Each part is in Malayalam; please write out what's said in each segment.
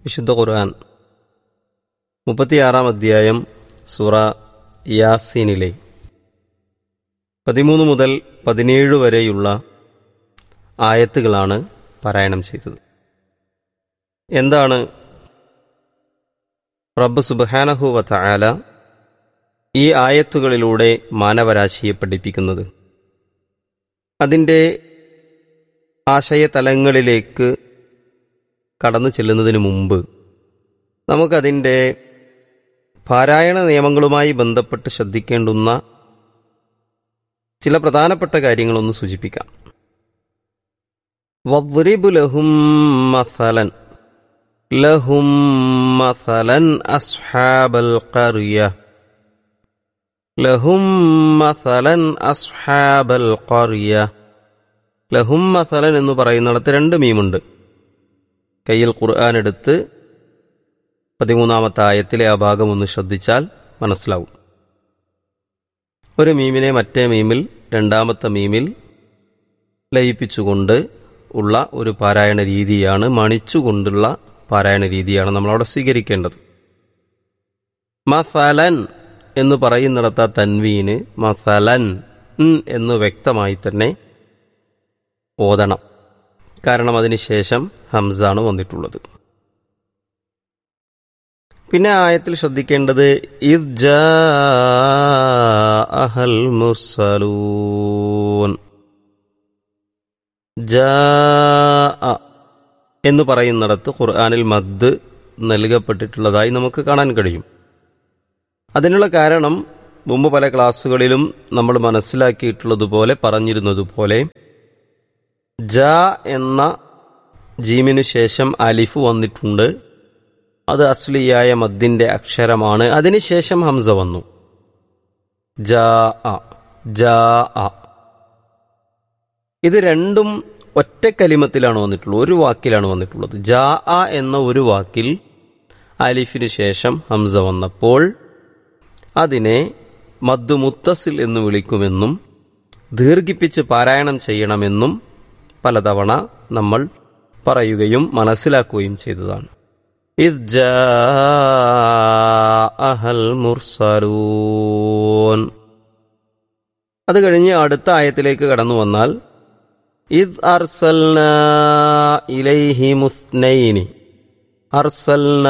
വിശുദ്ധ ഖുർആൻ മുപ്പത്തിയാറാം അധ്യായം സൂറ യാസീനിലെ പതിമൂന്ന് മുതൽ പതിനേഴ് വരെയുള്ള ആയത്തുകളാണ് പാരായണം ചെയ്തത് എന്താണ് റബ്ബ് സുബാനഹു വല ഈ ആയത്തുകളിലൂടെ മാനവരാശിയെ പഠിപ്പിക്കുന്നത് അതിൻ്റെ ആശയതലങ്ങളിലേക്ക് കടന്നു ചെല്ലുന്നതിന് മുമ്പ് നമുക്കതിൻ്റെ പാരായണ നിയമങ്ങളുമായി ബന്ധപ്പെട്ട് ശ്രദ്ധിക്കേണ്ടുന്ന ചില പ്രധാനപ്പെട്ട കാര്യങ്ങളൊന്ന് സൂചിപ്പിക്കാം വദ്രിബു ലഹും മസലൻ ലഹും മസലൻ അസ്ഹാബൽ ഖറിയ ലഹും മസലൻ അസ്ഹാബൽ ഖറിയ ലഹും മസലൻ എന്ന് പറയുന്നിടത്ത് രണ്ട് മീമുണ്ട് കയ്യിൽ ഖുർആൻ എടുത്ത് പതിമൂന്നാമത്തെ ആയത്തിലെ ആ ഭാഗം ഒന്ന് ശ്രദ്ധിച്ചാൽ മനസ്സിലാവും ഒരു മീമിനെ മറ്റേ മീമിൽ രണ്ടാമത്തെ മീമിൽ ലയിപ്പിച്ചുകൊണ്ട് ഉള്ള ഒരു പാരായണ രീതിയാണ് മണിച്ചുകൊണ്ടുള്ള പാരായണ രീതിയാണ് നമ്മളവിടെ സ്വീകരിക്കേണ്ടത് മസലൻ എന്ന് പറയുന്നിടത്ത തൻവീന് മസലൻ എന്ന് വ്യക്തമായി തന്നെ ഓതണം കാരണം അതിനുശേഷം ഹംസാണ് വന്നിട്ടുള്ളത് പിന്നെ ആയത്തിൽ ശ്രദ്ധിക്കേണ്ടത് ഇദ് അഹൽ മുർസലൂൻ എന്ന് പറയുന്നിടത്ത് ഖുർആാനിൽ മദ് നൽകപ്പെട്ടിട്ടുള്ളതായി നമുക്ക് കാണാൻ കഴിയും അതിനുള്ള കാരണം മുമ്പ് പല ക്ലാസ്സുകളിലും നമ്മൾ മനസ്സിലാക്കിയിട്ടുള്ളതുപോലെ പറഞ്ഞിരുന്നതുപോലെ ജ എന്ന ജീമിനു ശേഷം അലിഫ് വന്നിട്ടുണ്ട് അത് അസ്ലിയായ മദ്ദിന്റെ അക്ഷരമാണ് അതിനുശേഷം ഹംസ വന്നു ജ അ ജ അ ഇത് രണ്ടും ഒറ്റ കലിമത്തിലാണ് വന്നിട്ടുള്ളത് ഒരു വാക്കിലാണ് വന്നിട്ടുള്ളത് ജ അ എന്ന ഒരു വാക്കിൽ അലിഫിനു ശേഷം ഹംസ വന്നപ്പോൾ അതിനെ മദ്ദു മുത്തസിൽ എന്ന് വിളിക്കുമെന്നും ദീർഘിപ്പിച്ച് പാരായണം ചെയ്യണമെന്നും പലതവണ നമ്മൾ പറയുകയും മനസ്സിലാക്കുകയും ചെയ്തതാണ് അത് കഴിഞ്ഞ് അടുത്ത ആയത്തിലേക്ക് കടന്നു വന്നാൽ ഇദ് അർസൽന ഇലൈഹി മുസ്നൈനി അർസൽന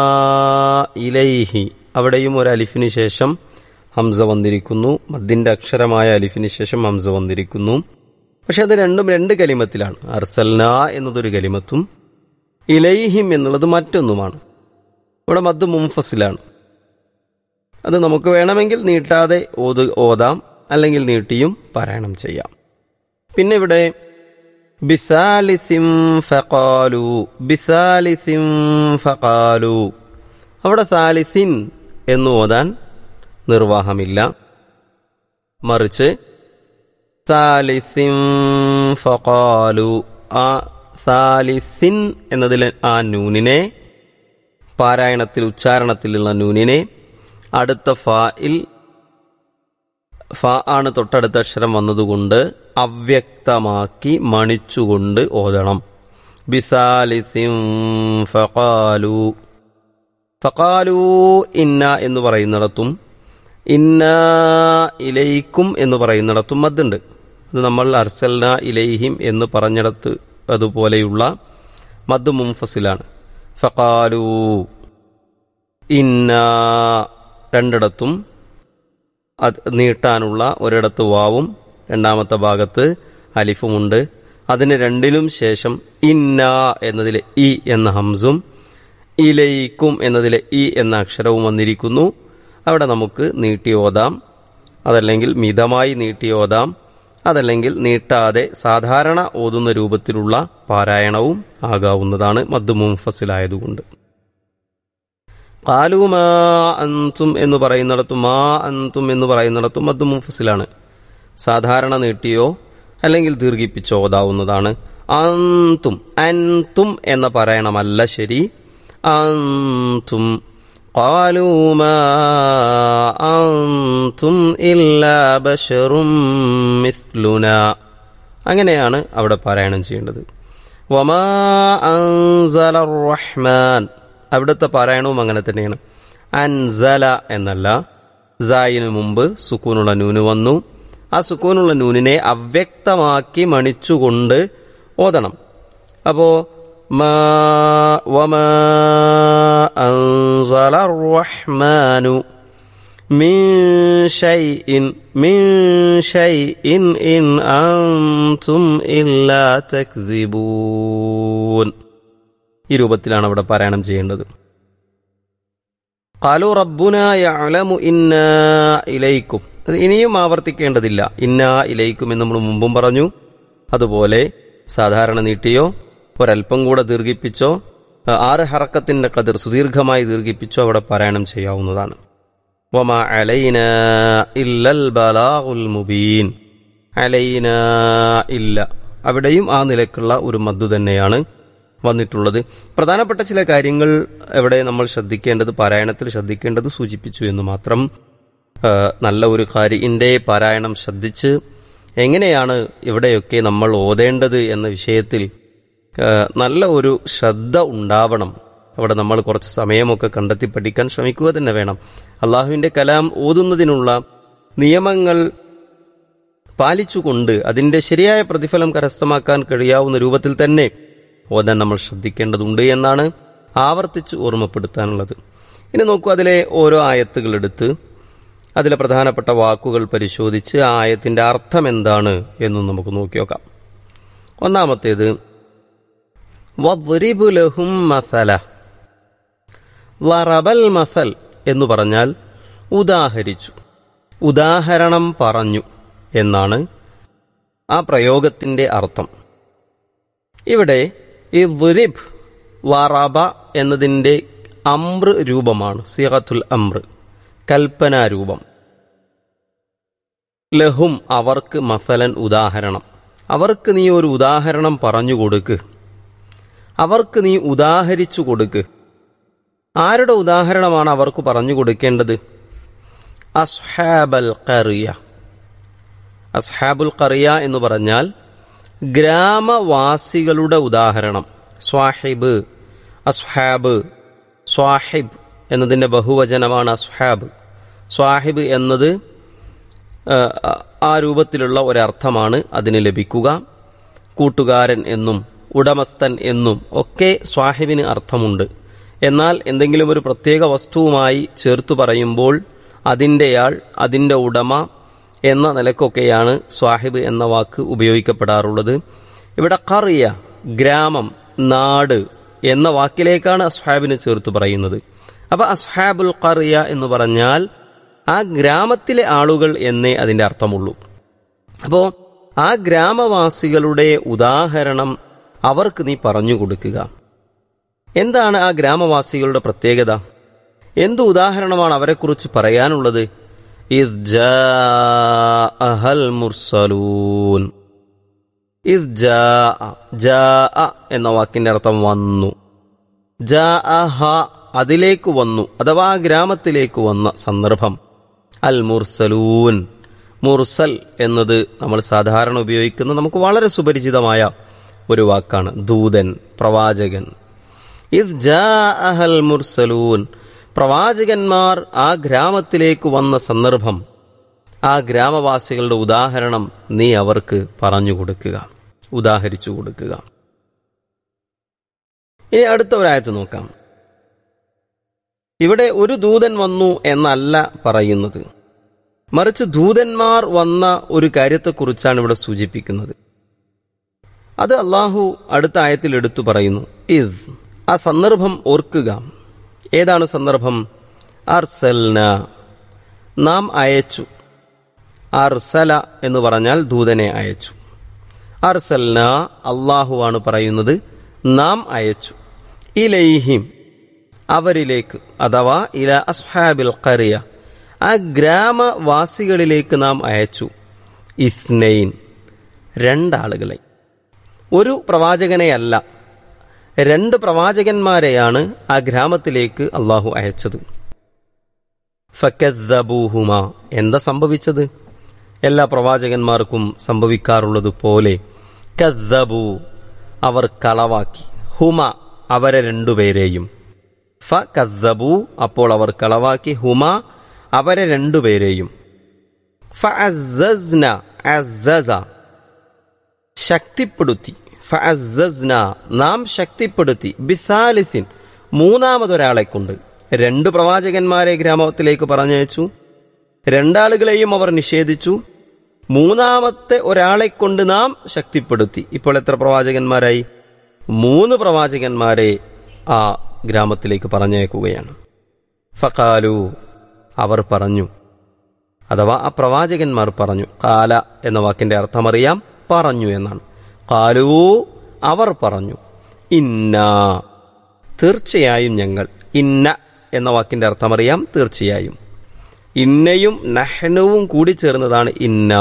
ഇലൈഹി അവിടെയും ഒരു അലിഫിന് ശേഷം ഹംസ വന്നിരിക്കുന്നു മദ്ദിന്റെ അക്ഷരമായ അലിഫിന് ശേഷം ഹംസ വന്നിരിക്കുന്നു പക്ഷെ അത് രണ്ടും രണ്ട് കലിമത്തിലാണ് അർസൽന എന്നതൊരു കലിമത്തും ഇലൈഹിം എന്നുള്ളത് മറ്റൊന്നുമാണ് ഇവിടെ മദ് മുംഫസിലാണ് അത് നമുക്ക് വേണമെങ്കിൽ നീട്ടാതെ ഓത് ഓതാം അല്ലെങ്കിൽ നീട്ടിയും പാരായണം ചെയ്യാം പിന്നെ ഇവിടെ ബിസാലിസിം ഫഖാലു ബിസാലിസിം ഫഖാലു അവിടെ സാലിസിൻ എന്ന് ഓതാൻ നിർവാഹമില്ല മറിച്ച് സാലിസിം ഫഖാലു ആ സാലിസിൻ എന്നതിൽ ആ നൂനിനെ പാരായണത്തിൽ ഉച്ചാരണത്തിലുള്ള നൂനിനെ അടുത്ത ഫായിൽ ഫ ആണ് തൊട്ടടുത്ത അക്ഷരം വന്നതുകൊണ്ട് അവ്യക്തമാക്കി മണിച്ചുകൊണ്ട് ഓതണം ബിസാലിസിം ഫഖാലു ഫഖാലു ഇന്ന എന്ന് പറയുന്നിടത്തും ഇന്ന ഇലൈക്കും എന്ന് പറയുന്നിടത്തും മദ്ദുണ്ട് അത് നമ്മൾ അർസൽന ഇലൈഹിം എന്ന് പറഞ്ഞിടത്ത് അതുപോലെയുള്ള മദ് മുംഫസിലാണ് ഫഖാലു ഇന്ന രണ്ടിടത്തും അത് നീട്ടാനുള്ള ഒരിടത്ത് വാവും രണ്ടാമത്തെ ഭാഗത്ത് അലിഫുമുണ്ട് അതിന് രണ്ടിനും ശേഷം ഇന്ന എന്നതിലെ ഇ എന്ന ഹംസും ഇലയിക്കും എന്നതിലെ ഇ എന്ന അക്ഷരവും വന്നിരിക്കുന്നു അവിടെ നമുക്ക് നീട്ടി ഓതാം അതല്ലെങ്കിൽ മിതമായി നീട്ടി ഓതാം അതല്ലെങ്കിൽ നീട്ടാതെ സാധാരണ ഓതുന്ന രൂപത്തിലുള്ള പാരായണവും ആകാവുന്നതാണ് മദ് മുംഫസിലായതുകൊണ്ട് കാലുമാ അന്തും എന്ന് പറയുന്നിടത്തും മാ അന്തും എന്ന് പറയുന്നിടത്തും മദ് മുംഫസിലാണ് സാധാരണ നീട്ടിയോ അല്ലെങ്കിൽ ദീർഘിപ്പിച്ചോ ഓതാവുന്നതാണ് അന്തും അൻതും എന്ന പറയണമല്ല ശരി അന്തും قالوا ما أنتم إلا بشر مثلنا അങ്ങനെയാണ് അവിടെ പാരായണം ചെയ്യേണ്ടത് വമാ അൻസല റഹ്മാൻ അവിടുത്തെ പാരായണവും അങ്ങനെ തന്നെയാണ് അൻസല എന്നല്ല സായിന് മുമ്പ് സുക്കൂനുള്ള നൂന് വന്നു ആ സുക്കൂനുള്ള നൂനിനെ അവ്യക്തമാക്കി മണിച്ചുകൊണ്ട് ഓതണം അപ്പോ മാ വമാ അൻസല റഹ്മാനു മിൻ ഷൈഇൻ മിൻ ഷൈഇൻ ഇൻ അൻതും ഇല്ലാ തക്സിബൂൻ ഈ രൂപത്തിലാണ് അവിടെ പാരായണം ചെയ്യേണ്ടത് കാലു റബ്ബുന യഅലമു ഇന്നാ ഇലൈക്കും അത് ഇനിയും ആവർത്തിക്കേണ്ടതില്ല ഇന്നാ ഇലൈക്കും എന്ന് നമ്മൾ മുമ്പും പറഞ്ഞു അതുപോലെ സാധാരണ നീട്ടിയോ ഒരല്പം കൂടെ ദീർഘിപ്പിച്ചോ ആറ് ഹറക്കത്തിന്റെ കതിർ സുദീർഘമായി ദീർഘിപ്പിച്ചോ അവിടെ പാരായണം ചെയ്യാവുന്നതാണ് വമ അലൈന ഇല്ലൽ ബലാഗുൽ മുബീൻ അലൈന ഇല്ല അവിടെയും ആ നിലക്കുള്ള ഒരു മദ്ദു തന്നെയാണ് വന്നിട്ടുള്ളത് പ്രധാനപ്പെട്ട ചില കാര്യങ്ങൾ എവിടെ നമ്മൾ ശ്രദ്ധിക്കേണ്ടത് പാരായണത്തിൽ ശ്രദ്ധിക്കേണ്ടത് സൂചിപ്പിച്ചു എന്ന് മാത്രം ആ, നല്ല ഒരു കാര്യൻ്റെ പാരായണം ശ്രദ്ധിച്ച് എങ്ങനെയാണ് ഇവിടെയൊക്കെ നമ്മൾ ഓതേണ്ടത് എന്ന വിഷയത്തിൽ ആ, നല്ല ഒരു ശ്രദ്ധ ഉണ്ടാവണം അവിടെ നമ്മൾ കുറച്ച് സമയമൊക്കെ കണ്ടെത്തി പഠിക്കാൻ ശ്രമിക്കുക തന്നെ വേണം അള്ളാഹുവിൻ്റെ കലാം ഓതുന്നതിനുള്ള നിയമങ്ങൾ പാലിച്ചുകൊണ്ട് അതിൻ്റെ ശരിയായ പ്രതിഫലം കരസ്ഥമാക്കാൻ കഴിയാവുന്ന രൂപത്തിൽ തന്നെ ഓതാൻ നമ്മൾ ശ്രദ്ധിക്കേണ്ടതുണ്ട് എന്നാണ് ആവർത്തിച്ച് ഓർമ്മപ്പെടുത്താനുള്ളത് ഇനി നോക്കൂ അതിലെ ഓരോ ആയത്തുകൾ എടുത്ത് അതിലെ പ്രധാനപ്പെട്ട വാക്കുകൾ പരിശോധിച്ച് ആ ആയത്തിൻ്റെ അർത്ഥം എന്താണ് എന്നും നമുക്ക് നോക്കി നോക്കാം ഒന്നാമത്തേത് വദ്രിബു ലഹും മസല ലറബൽ മസൽ എന്ന് പറഞ്ഞാൽ ഉദാഹരിച്ചു ഉദാഹരണം പറഞ്ഞു എന്നാണ് ആ പ്രയോഗത്തിൻ്റെ അർത്ഥം ഇവിടെ ഈ ദുരിബ് വറബ എന്നതിൻ്റെ അമ്ര രൂപമാണ് സിഹത്തുൽ അമ്ര കൽപ്പനാരൂപം ലഹും അവർക്ക് മസലൻ ഉദാഹരണം അവർക്ക് നീ ഒരു ഉദാഹരണം പറഞ്ഞു കൊടുക്ക് അവർക്ക് നീ ഉദാഹരിച്ചു കൊടുക്ക് ആരുടെ ഉദാഹരണമാണ് അവർക്ക് പറഞ്ഞു കൊടുക്കേണ്ടത് അസ്ഹാബൽ കറിയ അസ്ഹാബുൽ കറിയ എന്ന് പറഞ്ഞാൽ ഗ്രാമവാസികളുടെ ഉദാഹരണം സ്വാഹിബ് അസ്ഹാബ് സ്വാഹിബ് എന്നതിൻ്റെ ബഹുവചനമാണ് അസ്ഹാബ് സ്വാഹിബ് എന്നത് ആ, ആ രൂപത്തിലുള്ള ഒരർത്ഥമാണ് അതിന് ലഭിക്കുക കൂട്ടുകാരൻ എന്നും ഉടമസ്ഥൻ എന്നും ഒക്കെ സ്വാഹിബിന് അർത്ഥമുണ്ട് എന്നാൽ എന്തെങ്കിലും ഒരു പ്രത്യേക വസ്തുവുമായി ചേർത്തു പറയുമ്പോൾ അതിൻ്റെയാൾ അതിൻ്റെ ഉടമ എന്ന നിലക്കൊക്കെയാണ് സ്വാഹിബ് എന്ന വാക്ക് ഉപയോഗിക്കപ്പെടാറുള്ളത് ഇവിടെ കറിയ ഗ്രാമം നാട് എന്ന വാക്കിലേക്കാണ് അസ്ഹാബിന് ചേർത്ത് പറയുന്നത് അപ്പൊ അസ്ഹാബുൽ കറിയ എന്ന് പറഞ്ഞാൽ ആ ഗ്രാമത്തിലെ ആളുകൾ എന്നേ അതിൻ്റെ അർത്ഥമുള്ളൂ അപ്പോൾ ആ ഗ്രാമവാസികളുടെ ഉദാഹരണം അവർക്ക് നീ പറഞ്ഞു കൊടുക്കുക എന്താണ് ആ ഗ്രാമവാസികളുടെ പ്രത്യേകത എന്ത് ഉദാഹരണമാണ് അവരെക്കുറിച്ച് പറയാനുള്ളത് ഇദ് ജാഅഹൽ മുർസലൂൻ ഇദ് ജാഅ ജാഅ എന്ന വാക്കിന്റെ അർത്ഥം വന്നു ജാഅഹ അതിലേക്ക് വന്നു അഥവാ ആ ഗ്രാമത്തിലേക്ക് വന്ന സന്ദർഭം അൽ മുർസലൂൻ മുർസൽ എന്നത് നമ്മൾ സാധാരണ ഉപയോഗിക്കുന്ന നമുക്ക് വളരെ സുപരിചിതമായ ഒരു വാക്കാണ് ദൂതൻ പ്രവാചകൻ ഇദ് ജാഅഹൽ മുർസലൂൻ പ്രവാചകന്മാർ ആ ഗ്രാമത്തിലേക്ക് വന്ന സന്ദർഭം ആ ഗ്രാമവാസികളുടെ ഉദാഹരണം നീ അവർക്ക് പറഞ്ഞു കൊടുക്കുക ഉദാഹരിച്ചു കൊടുക്കുക ഇനി അടുത്ത ഒരായത്ത് നോക്കാം ഇവിടെ ഒരു ദൂതൻ വന്നു എന്നല്ല പറയുന്നത് മറിച്ച് ദൂതന്മാർ വന്ന ഒരു കാര്യത്തെക്കുറിച്ചാണ് ഇവിടെ സൂചിപ്പിക്കുന്നത് അത് അള്ളാഹു അടുത്ത ആയത്തിൽ എടുത്തു പറയുന്നു ഇസ് ആ സന്ദർഭം ഓർക്കുക ഏതാണ് സന്ദർഭം അർസൽന നാം അയച്ചു അർസല എന്ന് പറഞ്ഞാൽ ദൂതനെ അയച്ചു അർസൽന അള്ളാഹുവാണ് പറയുന്നത് നാം അയച്ചു ഇലൈഹിം അവരിലേക്ക് അഥവാ ഇല അസ്ഹാബിൽ ഖറിയ ആ ഗ്രാമവാസികളിലേക്ക് നാം അയച്ചു ഇസ്നൈൻ രണ്ടാളുകളെ ഒരു പ്രവാചകനെയല്ല രണ്ട് പ്രവാചകന്മാരെയാണ് ആ ഗ്രാമത്തിലേക്ക് അള്ളാഹു അയച്ചത് ഫക്കദ്ദബൂഹുമ എന്താ സംഭവിച്ചത് എല്ലാ പ്രവാചകന്മാർക്കും സംഭവിക്കാറുള്ളത് പോലെ കദ്ദബു അവർ കളവാക്കി ഹുമ അവരെ രണ്ടുപേരെയും ഫ കദ്ദബു അപ്പോൾ അവർ കളവാക്കി ഹുമ അവരെ രണ്ടുപേരെയും ഫ അസ്സസ്ന അസ്സസ ശക്തിപ്പെടുത്തി ഫ അസ്സസ്ന നാം ശക്തിപ്പെടുത്തി ബിസാലിസിൻ മൂന്നാമതൊരാളെ കൊണ്ട് രണ്ട് പ്രവാചകന്മാരെ ഗ്രാമത്തിലേക്ക് പറഞ്ഞയച്ചു രണ്ടാളുകളെയും അവർ നിഷേധിച്ചു മൂന്നാമത്തെ ഒരാളെ കൊണ്ട് നാം ശക്തിപ്പെടുത്തി ഇപ്പോൾ എത്ര പ്രവാചകന്മാരായി മൂന്ന് പ്രവാചകന്മാരെ ആ ഗ്രാമത്തിലേക്ക് പറഞ്ഞയക്കുകയാണ് ഫക്കാലു അവർ പറഞ്ഞു അഥവാ ആ പ്രവാചകന്മാർ പറഞ്ഞു കാല എന്ന വാക്കിന്റെ അർത്ഥമറിയാം പറഞ്ഞു എന്നാണ് കാലൂ അവർ പറഞ്ഞു ഇന്ന തീർച്ചയായും ഞങ്ങൾ ഇന്ന എന്ന വാക്കിന്റെ അർത്ഥമറിയാം തീർച്ചയായും ഇന്നയും നഹ്നുവും കൂടി ചേർന്നതാണ് ഇന്ന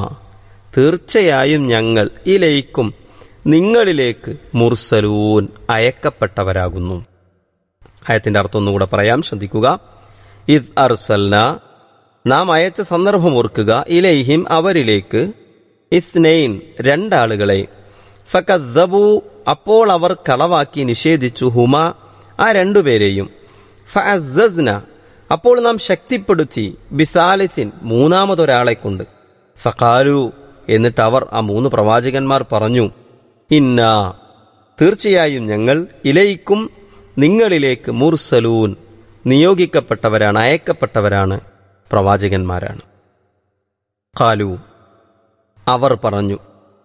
തീർച്ചയായും ഞങ്ങൾ ഇലയിക്കും നിങ്ങളിലേക്ക് മുർസലൂൻ അയക്കപ്പെട്ടവരാകുന്നു ആയത്തിന്റെ അർത്ഥം ഒന്നുകൂടെ പറയാം ശ്രദ്ധിക്കുക ഇദ് അർസൽന നാം അയച്ച സന്ദർഭം ഓർക്കുക ഇലൈഹിം അവരിലേക്ക് ഇസ്നൈൻ രണ്ടാളുകളെ ഫക്കദ്ദബു അപ്പോൾ അവർ കളവാക്കി നിഷേധിച്ചു ഹുമ ആ രണ്ടുപേരെയും ഫഅസ്സസ്ന അപ്പോൾ നാം ശക്തിപ്പെടുത്തി ബിസാലിസിൻ മൂന്നാമതൊരാളെ കൊണ്ട് ഫഖാലു എന്നിട്ട് അവർ ആ മൂന്ന് പ്രവാചകന്മാർ പറഞ്ഞു ഇന്ന തീർച്ചയായും ഞങ്ങൾ ഇലയിക്കും നിങ്ങളിലേക്ക് മുർസലൂൻ നിയോഗിക്കപ്പെട്ടവരാണ് അയക്കപ്പെട്ടവരാണ് പ്രവാചകന്മാരാണ് കാലു അവർ പറഞ്ഞു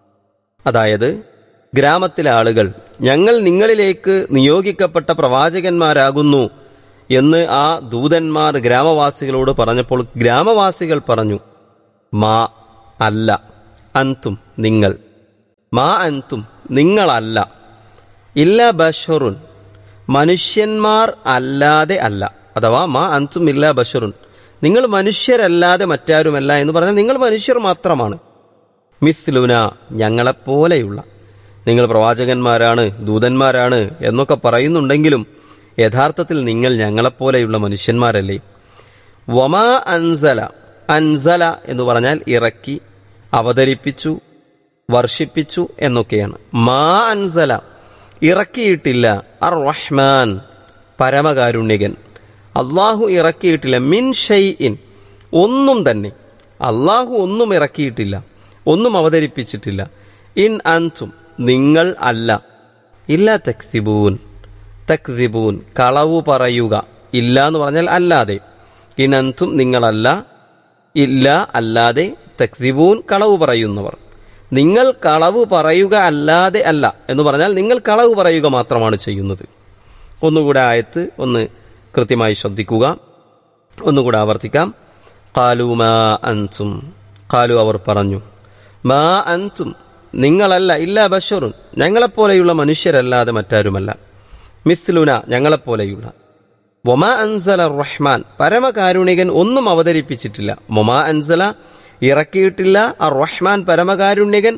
അതായത് ഗ്രാമത്തിലെ ആളുകൾ ഞങ്ങൾ നിങ്ങളിലേക്ക് നിയോഗിക്കപ്പെട്ട പ്രവാചകന്മാരാകുന്നു എന്ന് ആ ദൂതന്മാർ ഗ്രാമവാസികളോട് പറഞ്ഞപ്പോൾ ഗ്രാമവാസികൾ പറഞ്ഞു മാ അല്ല അൻതും നിങ്ങൾ മാ അൻതും നിങ്ങളല്ല ഇല്ല ബഷറുൻ മനുഷ്യന്മാർ അല്ലാതെ അല്ല അഥവാ മാ അൻതും ഇല്ല ബഷറുൻ നിങ്ങൾ മനുഷ്യരല്ലാതെ മറ്റാരുമല്ല എന്ന് പറഞ്ഞാൽ നിങ്ങൾ മനുഷ്യർ മാത്രമാണ് മിസ്ലുന ഞങ്ങളെപ്പോലെയുള്ള നിങ്ങൾ പ്രവാചകന്മാരാണ് ദൂതന്മാരാണ് എന്നൊക്കെ പറയുന്നുണ്ടെങ്കിലും യഥാർത്ഥത്തിൽ നിങ്ങൾ ഞങ്ങളെപ്പോലെയുള്ള മനുഷ്യന്മാരല്ലേ വമാ അൻസല അൻസല എന്ന് പറഞ്ഞാൽ ഇറക്കി അവതരിപ്പിച്ചു വർഷിപ്പിച്ചു എന്നൊക്കെയാണ് മാ അൻസല ഇറക്കിയിട്ടില്ല അർ റഹ്മാൻ പരമകാരുണ്യകൻ അള്ളാഹു ഇറക്കിയിട്ടില്ല മിൻ ഷൈഇൻ ഒന്നും തന്നെ അള്ളാഹു ഒന്നും ഇറക്കിയിട്ടില്ല ഒന്നും അവതരിപ്പിച്ചിട്ടില്ല ഇൻ അൻതും നിങ്ങൾ അല്ല ഇല്ല തക്സിബൂൻ തക്സിബൂൻ കളവു പറയുക ഇല്ല എന്ന് പറഞ്ഞാൽ അല്ലാതെ ഇൻ അൻതും നിങ്ങളല്ല ഇല്ല അല്ലാതെ തക്സിബൂൻ കളവ് പറയുന്നവർ നിങ്ങൾ കളവ് പറയുക അല്ലാതെ അല്ല എന്ന് പറഞ്ഞാൽ നിങ്ങൾ കളവ് പറയുക മാത്രമാണ് ചെയ്യുന്നത് ഒന്നുകൂടെ ആയത്ത് ഒന്ന് കൃത്യമായി ശ്രദ്ധിക്കുക ഒന്നുകൂടെ ആവർത്തിക്കാം കാലു മാ അൻസും കാലു അവർ പറഞ്ഞു മാ അൻതും നിങ്ങളല്ല ഇല്ല ബഷറുൻ ഞങ്ങളെപ്പോലെയുള്ള മനുഷ്യരല്ലാതെ മറ്റാരുമല്ല മിസ്ലുന ഞങ്ങളെപ്പോലെയുള്ള വൊമാ അൻസല റഹ്മാൻ പരമകാരുണികൻ ഒന്നും അവതരിപ്പിച്ചിട്ടില്ല മൊമാ അൻസല ഇറക്കിയിട്ടില്ല അർ റഹ്മാൻ പരമകാരുണ്യകൻ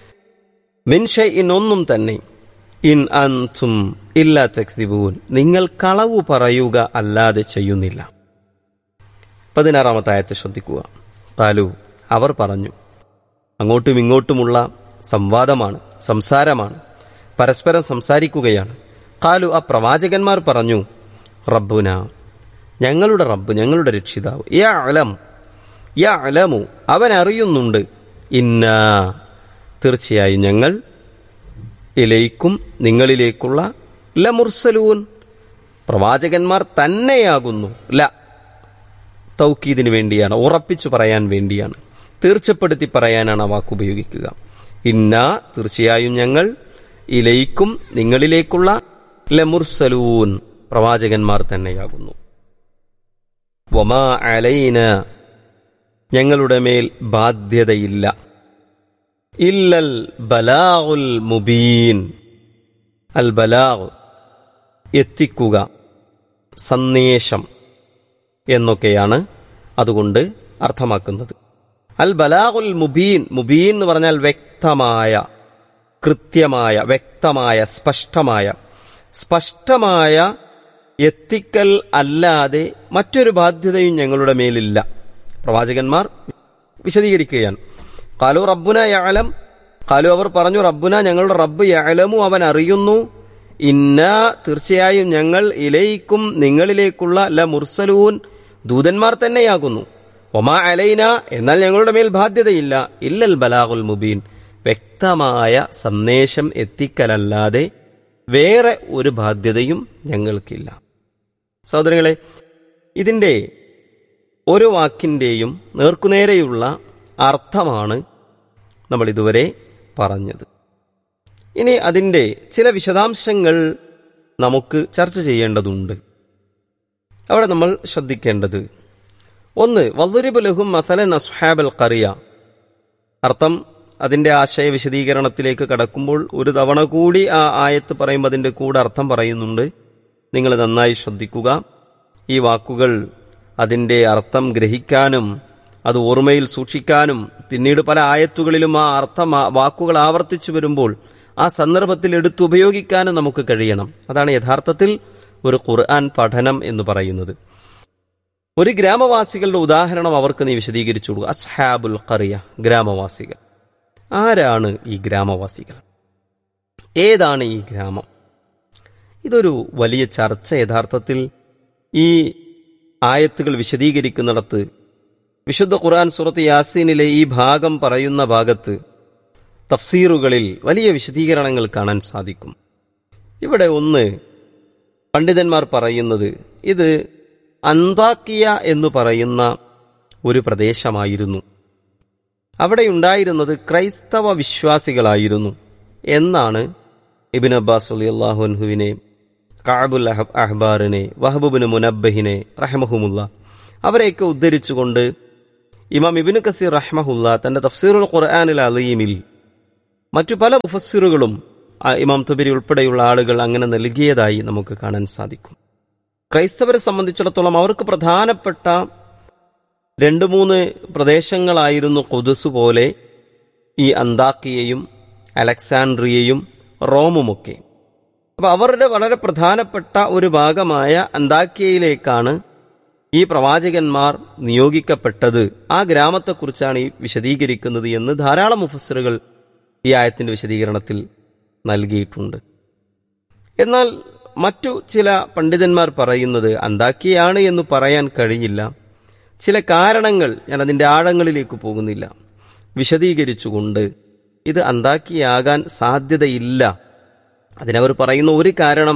മിൻഷ ഇൻ ഒന്നും തന്നെ ഇൻ അൻതും ഇല്ല തക്സിബൂൻ നിങ്ങൾ കളവു പറയുക അല്ലാതെ ചെയ്യുന്നില്ല പതിനാറാമത്തെ ആയത്തെ ശ്രദ്ധിക്കുക താലു അവർ പറഞ്ഞു അങ്ങോട്ടും ഇങ്ങോട്ടുമുള്ള സംവാദമാണ് സംസാരമാണ് പരസ്പരം സംസാരിക്കുകയാണ് കാലു ആ പ്രവാചകന്മാർ പറഞ്ഞു റബ്ബുന ഞങ്ങളുടെ റബ്ബ് ഞങ്ങളുടെ രക്ഷിതാവ് യാ അലം യാ അലമു അവൻ അറിയുന്നുണ്ട് ഇന്ന തീർച്ചയായും ഞങ്ങൾ ഇലയിക്കും നിങ്ങളിലേക്കുള്ള ലമുർസലൂൻ പ്രവാചകന്മാർ തന്നെയാകുന്നു ല തൗക്കീദിന് വേണ്ടിയാണ് ഉറപ്പിച്ചു പറയാൻ വേണ്ടിയാണ് തീർച്ചപ്പെടുത്തി പറയാനാണ് ആ വാക്ക് ഉപയോഗിക്കുക ഇന്ന തീർച്ചയായും ഞങ്ങൾ ഇലയിക്കും നിങ്ങളിലേക്കുള്ള ലമുർസലൂൻ പ്രവാചകന്മാർ തന്നെയാകുന്നു വമാ അലൈന ഞങ്ങളുടെ മേൽ ബാധ്യതയില്ല ഇല്ലൽ ബലാഉൽ മുബീൻ അൽ ബലാഗ് എത്തിക്കുക സന്ദേശം എന്നൊക്കെയാണ് അതുകൊണ്ട് അർത്ഥമാക്കുന്നത് അൽ ബലാഗുൽ മുബീൻ മുബീൻ എന്ന് പറഞ്ഞാൽ വ്യക്തമായ കൃത്യമായ വ്യക്തമായ സ്പഷ്ടമായ സ്പഷ്ടമായ എത്തിക്കൽ അല്ലാതെ മറ്റൊരു ബാധ്യതയും ഞങ്ങളുടെ മേലില്ല പ്രവാചകന്മാർ വിശദീകരിക്കുകയാണ് കാലു റബ്ബുന യാലം കാലു അവർ പറഞ്ഞു റബ്ബുന ഞങ്ങളുടെ റബ്ബ് യാലമു അവൻ അറിയുന്നു ഇന്ന തീർച്ചയായും ഞങ്ങൾ ഇലയിക്കും നിങ്ങളിലേക്കുള്ള ല മുർസലൂൻ ദൂതന്മാർ തന്നെയാകുന്നു ഒമാ അലൈന എന്നാൽ ഞങ്ങളുടെ മേൽ ബാധ്യതയില്ല ഇല്ലൽ ബലാഹുൽ മുബീൻ വ്യക്തമായ സന്ദേശം എത്തിക്കലല്ലാതെ വേറെ ഒരു ബാധ്യതയും ഞങ്ങൾക്കില്ല സഹോദരങ്ങളെ ഇതിൻ്റെ ഒരു വാക്കിൻ്റെയും നേർക്കുനേരെയുള്ള അർത്ഥമാണ് നമ്മൾ ഇതുവരെ പറഞ്ഞത് ഇനി അതിൻ്റെ ചില വിശദാംശങ്ങൾ നമുക്ക് ചർച്ച ചെയ്യേണ്ടതുണ്ട് അവിടെ നമ്മൾ ശ്രദ്ധിക്കേണ്ടത് ഒന്ന് വല്ലുരിബ് ലഹും മസലൻ അസ്ഹാബൽ കറിയ അർത്ഥം അതിൻ്റെ ആശയ വിശദീകരണത്തിലേക്ക് കടക്കുമ്പോൾ ഒരു തവണ കൂടി ആ ആയത്ത് പറയുമ്പോൾ അതിൻ്റെ കൂടെ അർത്ഥം പറയുന്നുണ്ട് നിങ്ങൾ നന്നായി ശ്രദ്ധിക്കുക ഈ വാക്കുകൾ അതിൻ്റെ അർത്ഥം ഗ്രഹിക്കാനും അത് ഓർമ്മയിൽ സൂക്ഷിക്കാനും പിന്നീട് പല ആയത്തുകളിലും ആ അർത്ഥം ആ വാക്കുകൾ ആവർത്തിച്ചു വരുമ്പോൾ ആ സന്ദർഭത്തിൽ എടുത്തുപയോഗിക്കാനും നമുക്ക് കഴിയണം അതാണ് യഥാർത്ഥത്തിൽ ഒരു ഖുർആൻ പഠനം എന്ന് പറയുന്നത് ഒരു ഗ്രാമവാസികളുടെ ഉദാഹരണം അവർക്ക് നീ വിശദീകരിച്ചു കൊടുക്കുക അസ്ഹാബുൽ ഖറിയ ഗ്രാമവാസികൾ ആരാണ് ഈ ഗ്രാമവാസികൾ ഏതാണ് ഈ ഗ്രാമം ഇതൊരു വലിയ ചർച്ച യഥാർത്ഥത്തിൽ ഈ ആയത്തുകൾ വിശദീകരിക്കുന്നിടത്ത് വിശുദ്ധ ഖുർആൻ സുറത്ത് യാസീനിലെ ഈ ഭാഗം പറയുന്ന ഭാഗത്ത് തഫ്സീറുകളിൽ വലിയ വിശദീകരണങ്ങൾ കാണാൻ സാധിക്കും ഇവിടെ ഒന്ന് പണ്ഡിതന്മാർ പറയുന്നത് ഇത് അന്താക്കിയ എന്ന് പറയുന്ന ഒരു പ്രദേശമായിരുന്നു അവിടെ ഉണ്ടായിരുന്നത് ക്രൈസ്തവ വിശ്വാസികളായിരുന്നു എന്നാണ് ഇബിൻ അബ്ബാസ് അലി അള്ളാഹുൻഹുവിനെ കാബുൽ അഹബ് അഹ്ബാറിനെ വഹബുബിന് മുനബ്ബഹിനെ റഹ്മഹുമുല്ല അവരെയൊക്കെ ഉദ്ധരിച്ചുകൊണ്ട് ഇമാം ഇബിന് കസീർ റഹ്മഹുല്ല തന്റെ തഫ്സീറുൽ ഖുർആാനിൽ അലീമിൽ മറ്റു പല മുഫസ്സിറുകളും ആ ഇമാം തുബരി ഉൾപ്പെടെയുള്ള ആളുകൾ അങ്ങനെ നൽകിയതായി നമുക്ക് കാണാൻ സാധിക്കും ക്രൈസ്തവരെ സംബന്ധിച്ചിടത്തോളം അവർക്ക് പ്രധാനപ്പെട്ട രണ്ട് മൂന്ന് പ്രദേശങ്ങളായിരുന്നു കൊതുസ് പോലെ ഈ അന്താക്കിയയും അലക്സാൻഡ്രിയയും റോമുമൊക്കെ അപ്പോൾ അവരുടെ വളരെ പ്രധാനപ്പെട്ട ഒരു ഭാഗമായ അന്താക്കിയയിലേക്കാണ് ഈ പ്രവാചകന്മാർ നിയോഗിക്കപ്പെട്ടത് ആ ഗ്രാമത്തെക്കുറിച്ചാണ് ഈ വിശദീകരിക്കുന്നത് എന്ന് ധാരാളം മുഫസറുകൾ ഈ ആയത്തിന്റെ വിശദീകരണത്തിൽ നൽകിയിട്ടുണ്ട് എന്നാൽ മറ്റു ചില പണ്ഡിതന്മാർ പറയുന്നത് അന്താക്കിയാണ് എന്ന് പറയാൻ കഴിയില്ല ചില കാരണങ്ങൾ ഞാൻ അതിൻ്റെ ആഴങ്ങളിലേക്ക് പോകുന്നില്ല വിശദീകരിച്ചുകൊണ്ട് ഇത് അന്താക്കിയാകാൻ സാധ്യതയില്ല അതിനവർ പറയുന്ന ഒരു കാരണം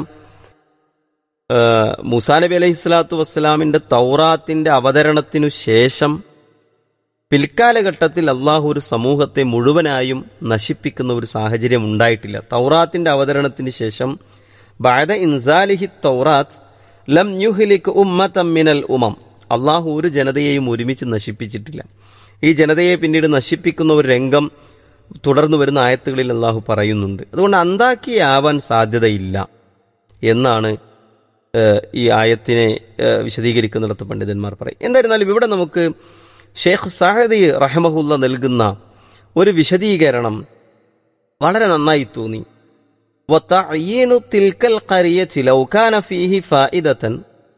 മുസാ നബി അലൈഹി സ്വലാത്തു വസ്സലാമിൻ്റെ തൗറാത്തിൻ്റെ അവതരണത്തിനു ശേഷം പിൽക്കാലഘട്ടത്തിൽ അള്ളാഹു ഒരു സമൂഹത്തെ മുഴുവനായും നശിപ്പിക്കുന്ന ഒരു സാഹചര്യം ഉണ്ടായിട്ടില്ല തൗറാത്തിന്റെ അവതരണത്തിന് ശേഷം ബാദ ഇൻസാലിഹി തൗറാത്ത് ലം യുഹിലിക് ഉമ്മത്തം മിനൽ ഉമം അള്ളാഹു ഒരു ജനതയെയും ഒരുമിച്ച് നശിപ്പിച്ചിട്ടില്ല ഈ ജനതയെ പിന്നീട് നശിപ്പിക്കുന്ന ഒരു രംഗം തുടർന്നു വരുന്ന ആയത്തുകളിൽ അള്ളാഹു പറയുന്നുണ്ട് അതുകൊണ്ട് അന്താക്കിയാവാൻ സാധ്യതയില്ല എന്നാണ് ഈ ആയത്തിനെ വിശദീകരിക്കുന്നിടത്ത് പണ്ഡിതന്മാർ പറയും എന്തായിരുന്നാലും ഇവിടെ നമുക്ക് ഷെയ്ഖ് സാഹദി റഹമഹുല്ല നൽകുന്ന ഒരു വിശദീകരണം വളരെ നന്നായി തോന്നി തിൽക്കൽ ഫീഹി ഫായിദത്തൻ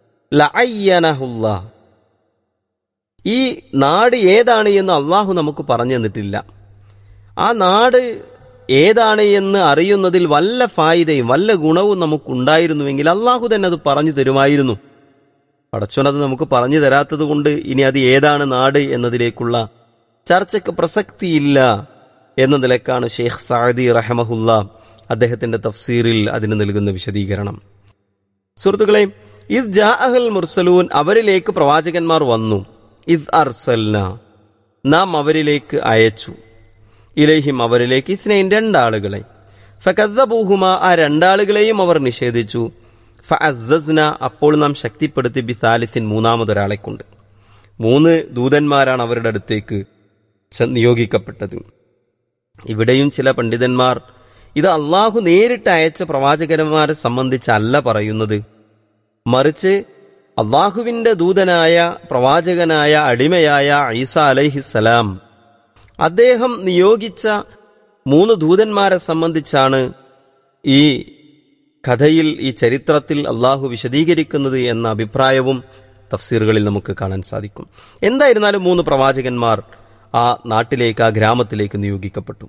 ഈ നാട് ഏതാണ് എന്ന് അള്ളാഹു നമുക്ക് പറഞ്ഞു തന്നിട്ടില്ല ആ നാട് ഏതാണ് എന്ന് അറിയുന്നതിൽ വല്ല ഫായിദയും വല്ല ഗുണവും നമുക്കുണ്ടായിരുന്നുവെങ്കിൽ അള്ളാഹു തന്നെ അത് പറഞ്ഞു തരുമായിരുന്നു പടച്ചോനത് നമുക്ക് പറഞ്ഞു തരാത്തത് കൊണ്ട് ഇനി അത് ഏതാണ് നാട് എന്നതിലേക്കുള്ള ചർച്ചയ്ക്ക് പ്രസക്തിയില്ല എന്ന നിലക്കാണ് ഷെയ്ഖ് സാദി റഹമഹുല്ല അദ്ദേഹത്തിന്റെ തഫ്സീറിൽ അതിന് നൽകുന്ന വിശദീകരണം സുഹൃത്തുക്കളെ ഇത് ജാഅഹൽ മുർസലൂൻ അവരിലേക്ക് പ്രവാചകന്മാർ വന്നു ഇത് അർസൽന നാം അവരിലേക്ക് അയച്ചു ഇലഹിം അവരിലേക്ക് ഇസ്നൈൻ രണ്ടാളുകളെ ഫക്കദ്ദബൂഹുമ ആ രണ്ടാളുകളെയും അവർ നിഷേധിച്ചു ഫഅസ്സസ്ന അപ്പോൾ നാം ശക്തിപ്പെടുത്തി ബി താലിസിൻ മൂന്നാമതൊരാളെ കൊണ്ട് മൂന്ന് ദൂതന്മാരാണ് അവരുടെ അടുത്തേക്ക് നിയോഗിക്കപ്പെട്ടത് ഇവിടെയും ചില പണ്ഡിതന്മാർ ഇത് അള്ളാഹു നേരിട്ട് അയച്ച പ്രവാചകന്മാരെ സംബന്ധിച്ചല്ല പറയുന്നത് മറിച്ച് അള്ളാഹുവിന്റെ ദൂതനായ പ്രവാചകനായ അടിമയായ ഈസ അലൈഹിസലാം അദ്ദേഹം നിയോഗിച്ച മൂന്ന് ദൂതന്മാരെ സംബന്ധിച്ചാണ് ഈ കഥയിൽ ഈ ചരിത്രത്തിൽ അള്ളാഹു വിശദീകരിക്കുന്നത് എന്ന അഭിപ്രായവും തഫ്സീറുകളിൽ നമുക്ക് കാണാൻ സാധിക്കും എന്തായിരുന്നാലും മൂന്ന് പ്രവാചകന്മാർ ആ നാട്ടിലേക്ക് ആ ഗ്രാമത്തിലേക്ക് നിയോഗിക്കപ്പെട്ടു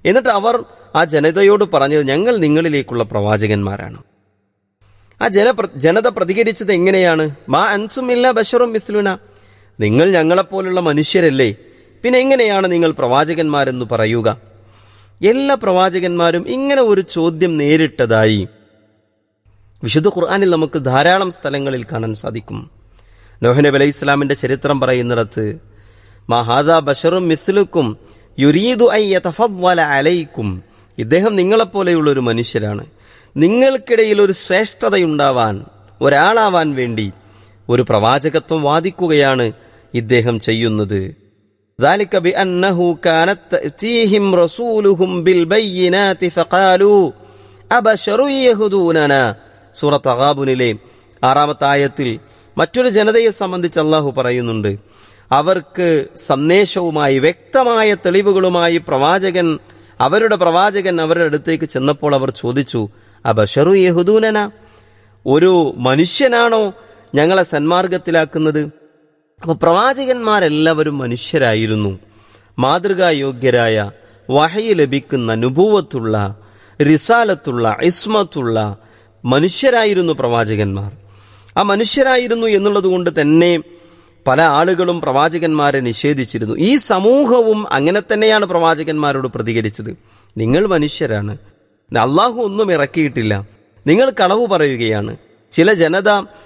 എന്നിട്ട് അവർ ആ ജനതയോട് പറഞ്ഞത് ഞങ്ങൾ നിങ്ങളിലേക്കുള്ള പ്രവാചകന്മാരാണ് ആ ജന ജനത പ്രതികരിച്ചത് എങ്ങനെയാണ് മാ അൻസുമില്ല ബഷറും മിസ്ലുന നിങ്ങൾ ഞങ്ങളെപ്പോലുള്ള മനുഷ്യരല്ലേ പിന്നെ എങ്ങനെയാണ് നിങ്ങൾ പ്രവാചകന്മാരെന്ന് പറയുക എല്ലാ പ്രവാചകന്മാരും ഇങ്ങനെ ഒരു ചോദ്യം നേരിട്ടതായി വിശുദ്ധ ഖുർആാനിൽ നമുക്ക് ധാരാളം സ്ഥലങ്ങളിൽ കാണാൻ സാധിക്കും നോഹനബ് അലൈഹി ഇസ്ലാമിന്റെ ചരിത്രം പറയുന്നിടത്ത് മഹാദാ ബഷറും മിസ്ലുക്കും യുരീദു ഐ യതഫദ്വല അലൈക്കും ഇദ്ദേഹം നിങ്ങളെപ്പോലെയുള്ള ഒരു മനുഷ്യരാണ് നിങ്ങൾക്കിടയിൽ ഒരു ശ്രേഷ്ഠതയുണ്ടാവാൻ ഒരാളാവാൻ വേണ്ടി ഒരു പ്രവാചകത്വം വാദിക്കുകയാണ് ഇദ്ദേഹം ചെയ്യുന്നത് ذلك بأنه كانت تأتيهم رسولهم بالبينات فقالوا أبشر يهدوننا സൂറത്ത് അഗാബുനിലെ ആറാമത്തെ ആയത്തിൽ മറ്റൊരു ജനതയെ സംബന്ധിച്ച് അള്ളാഹു പറയുന്നുണ്ട് അവർക്ക് സന്ദേശവുമായി വ്യക്തമായ തെളിവുകളുമായി പ്രവാചകൻ അവരുടെ പ്രവാചകൻ അവരുടെ അടുത്തേക്ക് ചെന്നപ്പോൾ അവർ ചോദിച്ചു അബഷറു യഹുദൂനന ഒരു മനുഷ്യനാണോ ഞങ്ങളെ സന്മാർഗത്തിലാക്കുന്നത് അപ്പോൾ പ്രവാചകന്മാരെല്ലാവരും മനുഷ്യരായിരുന്നു മാതൃകായോഗ്യരായ വഹയി ലഭിക്കുന്ന അനുഭവത്തുള്ള റിസാലത്തുള്ള ഇസ്മത്തുള്ള മനുഷ്യരായിരുന്നു പ്രവാചകന്മാർ ആ മനുഷ്യരായിരുന്നു എന്നുള്ളത് കൊണ്ട് തന്നെ പല ആളുകളും പ്രവാചകന്മാരെ നിഷേധിച്ചിരുന്നു ഈ സമൂഹവും അങ്ങനെ തന്നെയാണ് പ്രവാചകന്മാരോട് പ്രതികരിച്ചത് നിങ്ങൾ മനുഷ്യരാണ് അള്ളാഹു ഒന്നും ഇറക്കിയിട്ടില്ല നിങ്ങൾ കളവ് പറയുകയാണ് ചില ജനത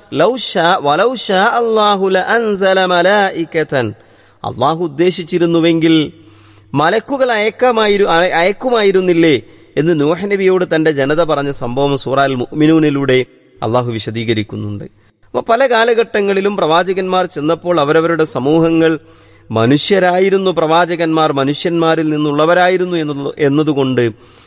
അള്ളാഹു ഉദ്ദേശിച്ചിരുന്നുവെങ്കിൽ മലക്കുകൾ അയക്കാമായിരു അയക്കുമായിരുന്നില്ലേ എന്ന് നൂഹ് നബിയോട് തന്റെ ജനത പറഞ്ഞ സംഭവം സൂറാൽ മുഅ്മിനൂനിലൂടെ അള്ളാഹു വിശദീകരിക്കുന്നുണ്ട് അപ്പോൾ പല കാലഘട്ടങ്ങളിലും പ്രവാചകന്മാർ ചെന്നപ്പോൾ അവരവരുടെ സമൂഹങ്ങൾ മനുഷ്യരായിരുന്നു പ്രവാചകന്മാർ മനുഷ്യന്മാരിൽ നിന്നുള്ളവരായിരുന്നു എന്നതുകൊണ്ട്